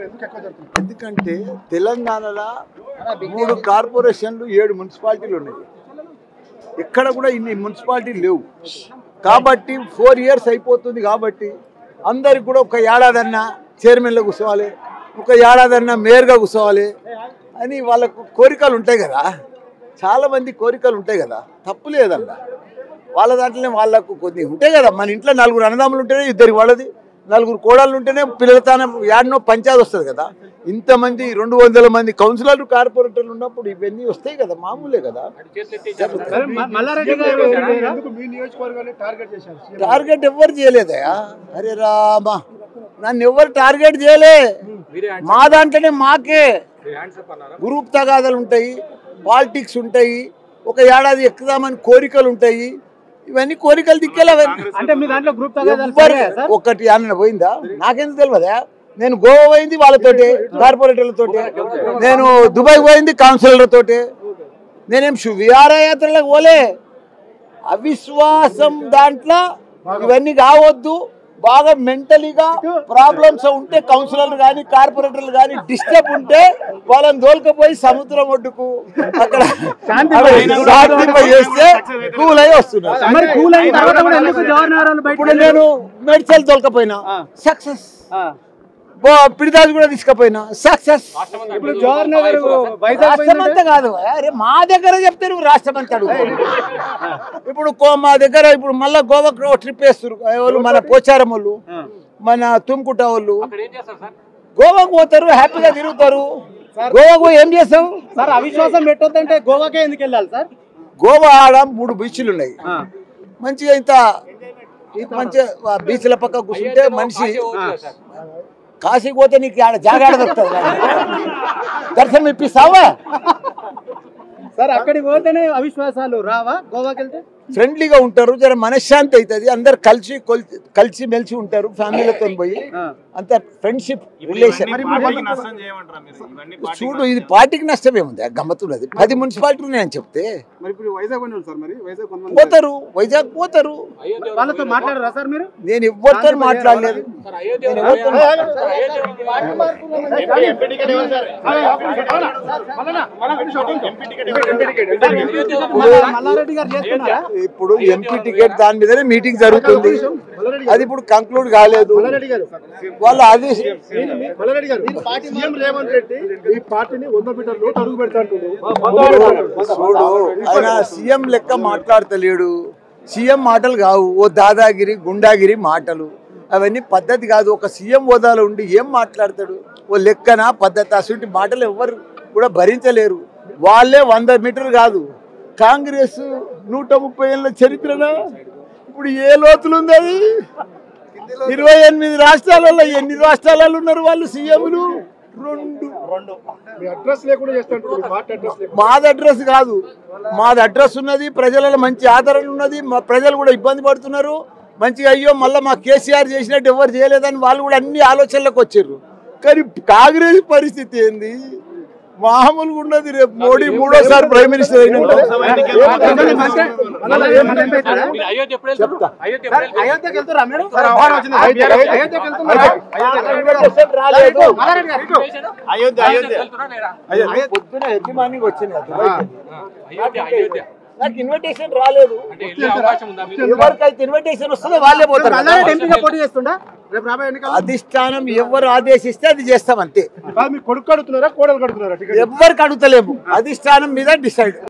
మరి ఎందుకు ఎక్కువ జరుగుతుంది ఎందుకంటే తెలంగాణలో మూడు కార్పొరేషన్లు ఏడు మున్సిపాలిటీలు ఉన్నాయి ఇక్కడ కూడా ఇన్ని మున్సిపాలిటీలు లేవు కాబట్టి ఫోర్ ఇయర్స్ అయిపోతుంది కాబట్టి అందరికి కూడా ఒక ఏడాదన్నా చైర్మన్లో కూర్చోవాలి ఒక ఏడాదన్నా మేయర్గా కూర్చోవాలి అని వాళ్ళకు కోరికలు ఉంటాయి కదా చాలా మంది కోరికలు ఉంటాయి కదా తప్పు లేదన్న వాళ్ళ దాంట్లోనే వాళ్ళకు కొన్ని ఉంటాయి కదా మన ఇంట్లో నలుగురు అన్నదమ్ములు ఉంటేనే ఇద్దరికి వాళ్ళది నలుగురు కోడళ్ళు ఉంటేనే పిల్లలతాన యాడనో పంచాయతీ వస్తుంది కదా ఇంతమంది రెండు వందల మంది కౌన్సిలర్లు కార్పొరేటర్లు ఉన్నప్పుడు ఇవన్నీ వస్తాయి కదా మామూలే కదా సరే, మ- మల్లారెడ్డి గారు ఎందుకు మీ నియోజకవర్గాన్ని టార్గెట్ చేశారు సీఎం? టార్గెట్ ఎవ్వరు చేయలేదయా అరే రామా నన్ను ఎవరు టార్గెట్ చేయలే మా దాంట్లోనే మాకే గ్రూప్ తగాదాలు ఉంటాయి పాలిటిక్స్ ఉంటాయి ఒక ఏడాది ఎక్కుదామని కోరికలు ఉంటాయి ఇవన్నీ కోరికలు దిక్కేలా అంటే మీ దాంట్లో గ్రూప్ తగాదాలు ఎవ్వరు సరే సార్? ఒకటి అన్న పోయిందా నాకెందుకు తెలియదా నేను గోవా పోయింది వాళ్ళతోటి కార్పొరేటర్లతోటి నేను దుబాయ్ పోయింది కౌన్సిలర్లతోటి నేనేం శు- విహారయాత్రలకు పోలే అవిశ్వాసం దాంట్లో ఇవన్నీ కావద్దు బాగా మెంటలీగా ప్రాబ్లమ్స్ ఉంటే కౌన్సిలర్లు కానీ కార్పొరేటర్లు కానీ డిస్టర్బ్ ఉంటే వాళ్ళని దోలుకపోయి సముద్రం ఒడ్డుకు అక్కడ శాంతింప చేస్తే కూల్ అయి వస్తున్నారు మరి కూల్ అయిన తర్వాత కూడా ఎందుకు జవహర్ నగర్ బయట ఇప్పుడు నేను మెడిసిన్ తోలకపోయినా సక్సెస్ పిడిదాలు కూడా తీసుకపోయినా సక్సెస్ ఇప్పుడు జవహర్ నగర్ వైజాగ్ రాష్ట్రం అంతా కాదు అరే మా దగ్గర చెప్తే నువ్వు రాష్ట్రం అంతా అడుగుతావు ఇప్పుడు కో- మా దగ్గర ఇప్పుడు మళ్ళా గోవాకు ట్రిప్ వేస్తారు వాళ్ళు మన పోచారం వాళ్ళు మన తుమ్కుట వాళ్ళు గోవాకు పోతారు హ్యాపీగా తిరుగుతారు గోవాకు పోయి ఏం చేస్తావు సార్ అవిశ్వాసం పెట్టొద్దంటే గోవాకే ఎందుకు వెళ్ళాలి సార్ గోవా ఆడ మూడు బీచ్లు ఉన్నాయి మంచిగా ఇంత మంచిగా ఆ బీచ్ల పక్క కూర్చుంటే మనిషి కాశీకి పోతే నీకు ఆడ జాగాడ దొరుకుతుంది దర్శనం ఇప్పిస్తావా సార్ అక్కడికి పోతేనే అవిశ్వాసాలు రావా గోవాకి వెళ్తే ఫ్రెండ్లీగా ఉంటారు జర మనశ్శాంతి అవుతుంది అందరు కలిసి కొల్- కలిసి మెలిసి ఉంటారు ఫ్యామిలీలతో పోయి అంత ఫ్రెండ్షిప్ రిలేషన్ చూడు ఇది పార్టీకి నష్టం ఏముంది గమ్మతున్నది పది మున్సిపాలిటీలు నేను చెప్తే మరి ఇప్పుడు వైజాగ్ అని సార్ మరి వైజాగ్ కొంతమంది పోతారు వైజాగ్ పోతారు వాళ్ళతో మాట్లాడరా సార్ మీరు నేను ఎవరితో మాట్లాడలేదు నేను ఎవరితో మల్లారెడ్డి గారు చేస్తున్నారా ఇప్పుడు ఎంపీ టికెట్ దాని మీదనే మీటింగ్ జరుగుతుంది అది ఇప్పుడు కంక్లూడ్ కాలేదు మల్లారెడ్డి గారు వాళ్ళు అది మల్లారెడ్డి గారు సీఎం రేవంత్ రెడ్డి ఈ పార్టీని వంద మీటర్లు అడుగు పెడతాంటుడు చూడు ఆయన సీఎం లెక్క మాట్లాడతలేడు సీఎం మాటలు కావు ఓ దాదాగిరి గుండాగిరి మాటలు అవన్నీ పద్ధతి కాదు ఒక సీఎం హోదాలో ఉండి ఏం మాట్లాడతాడు ఓ లెక్కన పద్ధతి అసలు మాటలు ఎవ్వరు కూడా భరించలేరు వాళ్ళే వంద మీటర్లు కాదు కాంగ్రెస్ నూట ముప్పై ఏళ్ళ చరిత్రనా ఇప్పుడు ఏ లోతులు ఉంది అది ఇరవై ఎనిమిది రాష్ట్రాలలో ఎన్ని రాష్ట్రాలలో ఉన్నారు వాళ్ళు సీఎంలు రెండు మీ అడ్రస్ లేకుండా చేస్తాంటారు మీ పార్టీ అడ్రస్ లేకుండా మాది అడ్రస్ కాదు మాది అడ్రస్ ఉన్నది ప్రజలలో మంచి ఆదరణ ఉన్నది మా ప్రజలు కూడా ఇబ్బంది పడుతున్నారు మంచిగా అయ్యో మళ్ళీ మా కేసీఆర్ చేసినట్టు ఎవరు చేయలేదని వాళ్ళు కూడా అన్ని ఆలోచనలకు వచ్చారు కానీ కాంగ్రెస్ పరిస్థితి ఏంది మామూలుగా ఉన్నది రేపు మోడీ మూడోసారి ప్రైమ్ మినిస్టర్ అయినాక చెప్తా అయోధ్యకి వెళ్తారా మీరు అయోధ్యకి వెళ్తున్నారా ఇన్విటేషన్ రాలేదు మల్లారెడ్డి గారు ఇటు. పొద్దున ఎర్లీ మార్నింగ్ వచ్చింది దుబాయ్కి. నాకు ఇన్విటేషన్ రాలేదు ఎవరికైతే ఇన్విటేషన్ వస్తుందో వాళ్ళే పోతారు మల్లారెడ్డి ఎంపీగా పోటీ చేస్తుండా రేపు రాబోయే ఎన్నికల్లో అధిష్టానం ఎవరు ఆదేశిస్తే అది చేస్తాం అంతే కాదు, మీ కొడుకు కడుతున్నారా కోడలు కడుతున్నారా టికెట్ ఎవరికి అడుగుతలేము అధిష్టానం మీద డిసైడ్